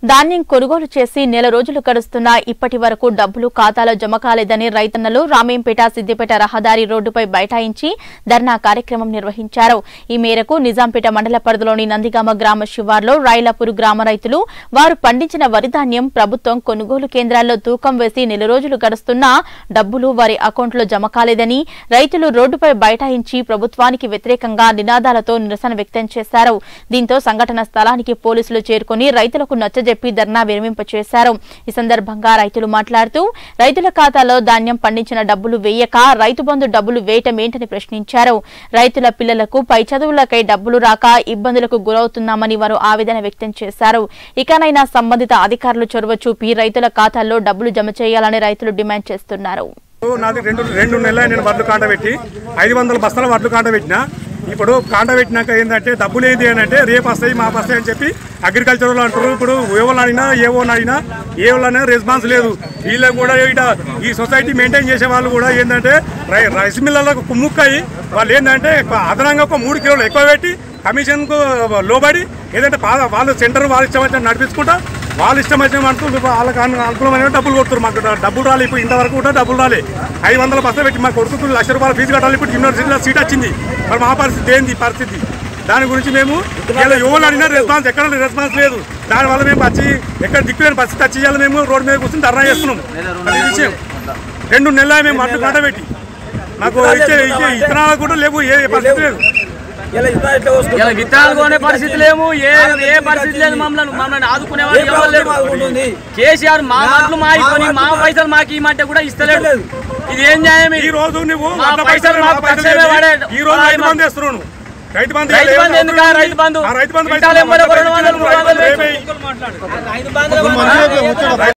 ధాన్యం కొనుగోలు చేసి నెల రోజులు గడుస్తున్నా ఇప్పటి వరకు డబ్బులు ఖాతాలో జమ కాలేదని రైతన్నలు రామేంపేట సిద్దిపేట రహదారి రోడ్డుపై బైఠాయించి ధర్నా కార్యక్రమం నిర్వహించారు ఈ మేరకు నిజాంపేట మండల పరిధిలోని నందిగామ గ్రామ శివార్లో రాయలపూర్ గ్రామ రైతులు వారు పండించిన వరి ధాన్యం ప్రభుత్వం కొనుగోలు కేంద్రాల్లో తూకం వేసి నెల రోజులు గడుస్తున్నా డబ్బులు వారి అకౌంట్లో జమ కాలేదని రైతులు రోడ్డుపై బైఠాయించి ప్రభుత్వానికి వ్యతిరేకంగా నినాదాలతో నిరసన వ్యక్తం చేశారు దీంతో సంఘటన స్థలానికి పోలీసులు చేరుకుని రైతులకు నచ్చజెప్పి ధర్నా విరమింపచేశారు ఈ సందర్భంగా రైతులు మాట్లాడుతూ రైతుల ఖాతాలో ధాన్యం పండించిన డబ్బులు వేయక రైతు బంధు డబ్బులు వేయటం ఏంటని ప్రశ్నించారు రైతుల పిల్లలకు పై చదువులకై డబ్బులు రాక ఇబ్బందులకు గురవుతున్నామని వారు ఆవేదన వ్యక్తం చేశారు ఇకనైనా సంబంధిత అధికారులు చొరవ చూపి రైతుల ఖాతాల్లో డబ్బులు జమ చేయాలని రైతులు డిమాండ్ చేస్తున్నారు నాది రెండు రెండు నెలలు నేను వడ్లు కాంట పెట్టి ఐదు వందల బస్తాల వడ్లు కాంట పెట్టిన ఇప్పుడు కాంట పెట్టినాక ఏంటంటే డబ్బులు ఏంటి అని అంటే రేపు వస్తాయి మాపు వస్తాయి అని చెప్పి అగ్రికల్చర్ వాళ్ళు అంటారు ఇప్పుడు ఏవోళ్ళు అడిగినా ఏవో అడిగినా ఏ వాళ్ళైనా రెస్పాన్స్ లేదు వీళ్ళకి కూడా ఇట ఈ సొసైటీ మెయింటైన్ చేసే వాళ్ళు కూడా ఏంటంటే రై- రైస్ మిల్లలకు కుమ్ముక్కయి వాళ్ళు ఏంటంటే అదనంగా ఒక మూడు కిలోలు ఎక్కువ పెట్టి కమిషన్కు లోబడి ఏదంటే పా- వాళ్ళు సెంటర్ వాళ్ళ ఇష్టం వచ్చిన నడిపించుకుంటా వాళ్ళు ఇష్టం వచ్చిన అంటూ వాళ్ళకి అను- అనుకూలమైన డబ్బులు కొడుతారు మాకు డ- డబ్బులు రాలి ఇప్పుడు ఇంతవరకు కూడా డబ్బులు రాలి ఐదు వందల బస్సులు పెట్టి మా కొడుకు లక్ష రూపాయల ఫీజు కట్టాలి ఇప్పుడు యూనివర్సిటీలో సీట్ వచ్చింది మరి మా పరిస్థితి ఏంది ఈ పరిస్థితి దాని గురించి మేము ఇలా యువలు అడిగినా రెస్పాన్స్ ఎక్కడ రెస్పాన్స్ లేదు దానివల్ల మేము వచ్చి ఎక్కడ దిక్కులేని పరిస్థితి వచ్చి ఇవాళ మేము రోడ్డు మీద కూర్చొని ధర్నా చేస్తున్నాం అది విషయం రెండు నెలలు మేము అడ్డు కాట పెట్టి మాకు ఇచ్చే ఇచ్చే ఇతనాలు కూడా లేవు ఏ పరిస్థితి లేదు ఇలా ఇట్లా ఇట్లా వస్తుంది. ఇలా విత్తనాలు కొనే పరిస్థితి లేవు ఏ ఏ పరిస్థితి లేదు మమ్మల్ని మమ్మల్ని ఆదుకునే వాళ్ళు ఏ ఎవరు లేరు ప్రభుత్వం ఆదుకుంటుంది? కేసీఆర్ మా మాటలు మా ఇవ్వని మా పైసలు మాకు ఇమ్మంటే కూడా ఇస్తలేడు ఇది ఏం న్యాయం ఈ ఇది? రోజు నువ్వు మా వంద పైసలు పైసలు మాకు మా పైసలు తక్షణమే చేసి పడే- ఈ రోజు రైతు మా- బంధు వేస్తున్నావు నువ్వు. రైతు బంధు రైతు లేదు. బంధు ఎందుకు? రైతు బంధు. ఆ రైతు బంధు క్వింటాల్ ఎంబడి ఒక రెండు వందలు, మూడు వందలు రేపే- ఐదు బాధలు